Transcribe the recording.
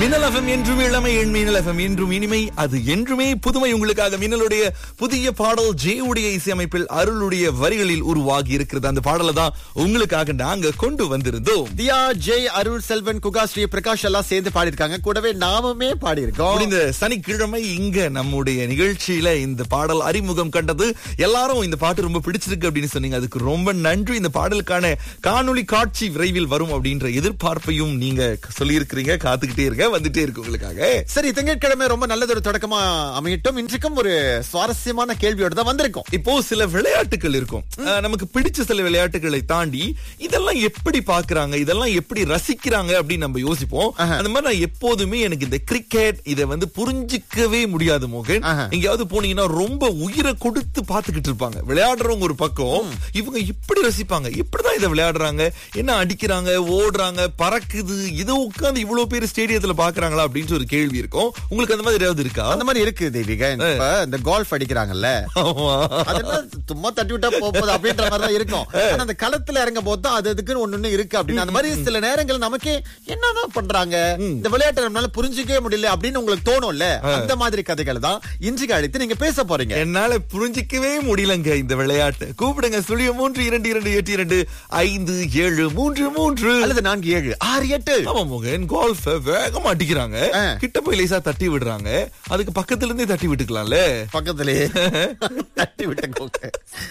மின்னல் எஃப்எம் என்றும் இளமை என் மின்னல் எஃப்எம் என்றும் இனிமை அது என்றுமே புதுமை உங்களுக்காக மின்னலுடைய புதிய பாடல் ஜே உடைய இசையமைப்பில் அருளுடைய வரிகளில் உருவாகி இருக்கிறது அந்த பாடலை தான் உங்களுக்காக நாங்க கொண்டு வந்திருந்தோம் தியா ஜெய் அருள் செல்வன் குகா ஸ்ரீ பிரகாஷ் எல்லாம் சேர்ந்து பாடியிருக்காங்க கூடவே நாமுமே பாடியிருக்கோம் முடிந்த சனிக்கிழமை இங்க நம்முடைய நிகழ்ச்சியில இந்த பாடல் அறிமுகம் கண்டது எல்லாரும் இந்த பாட்டு ரொம்ப பிடிச்சிருக்கு அப்படின்னு சொன்னீங்க அதுக்கு ரொம்ப நன்றி இந்த பாடலுக்கான காணொளி காட்சி விரைவில் வரும் அப்படின்ற எதிர்பார்ப்பையும் நீங்க சொல்லியிருக்கிறீங்க காத்துக்கிட்டே இருக்க வந்துட்டே இருக்கு உங்களுக்காக சரி திங்கட்கிழமை ரொம்ப நல்லதொரு தொடக்கமா அமையட்டும் இன்றைக்கும் ஒரு சுவாரஸ்யமான கேள்வியோட தான் வந்திருக்கோம் இப்போ சில விளையாட்டுகள் இருக்கும் அஹ், நமக்கு பிடிச்ச சில விளையாட்டுகளை தாண்டி இதெல்லாம் எப்படி பாக்குறாங்க இதெல்லாம் எப்படி ரசிக்கிறாங்க அப்படின்னு நம்ம யோசிப்போம் அந்த மாதிரி நான் எப்போதுமே எனக்கு இந்த கிரிக்கெட் இதை வந்து புரிஞ்சிக்கவே முடியாது மோகன் ஆஹா. எங்கேயாவது போனீங்கன்னா ரொம்ப உயிரை கொடுத்து பாத்துக்கிட்டு இருப்பாங்க விளையாடுறவங்க ஒரு பக்கம் இவங்க இப்படி ரசிப்பாங்க இப்படிதான் இதை விளையாடுறாங்க என்ன அடிக்கிறாங்க ஓடுறாங்க பறக்குது இதை உட்கார்ந்து இவ்வளவு பேர் ஸ்டேடியத்துல பாக்குறாங்களா அப்படின்னு ஒரு கேள்வி இருக்கும் உங்களுக்கு அந்த மாதிரி ஏதாவது இருக்கா அந்த மாதிரி இருக்கு தேவிகா இப்ப இந்த கோல்ஃப் அடிக்கிறாங்கல்ல ஆமா அதெல்லாம் சும்மா தட்டி விட்டா போ- போகுது அப்படின்ற மாதிரி தான் இருக்கும் ஆனா அந்த களத்துல இறங்க போது தான் அது அதுக்குன்னு ஒண்ணு ஒண்ணு இருக்கு அப்படின்னு அந்த மாதிரி சில நேரங்கள் நமக்கே என்னதான் பண்றாங்க இந்த விளையாட்டை நம்மளால புரிஞ்சுக்கவே முடியல அப்படின்னு உங்களுக்கு தோணும்ல அந்த மாதிரி கதைகள் தான் இன்றைக்கு அழைத்து நீங்க பேச போறீங்க என்னால புரிஞ்சிக்கவே முடியலங்க இந்த விளையாட்டு கூப்பிடுங்க சுழிய மூன்று இரண்டு இரண்டு எட்டு இரண்டு ஐந்து ஏழு மூன்று மூன்று அல்லது நான்கு ஏழு ஆறு எட்டு ஆமா மோகன் கோல்ஃப வேகமா அடிக்கிறாங்க ஆ. கிட்ட போய் லேசா தட்டி விடுறாங்க அதுக்கு பக்கத்துல இருந்தே தட்டி விட்டுக்கலாம்ல பக்கத்திலே தட்டி விட்டுக்கோங்க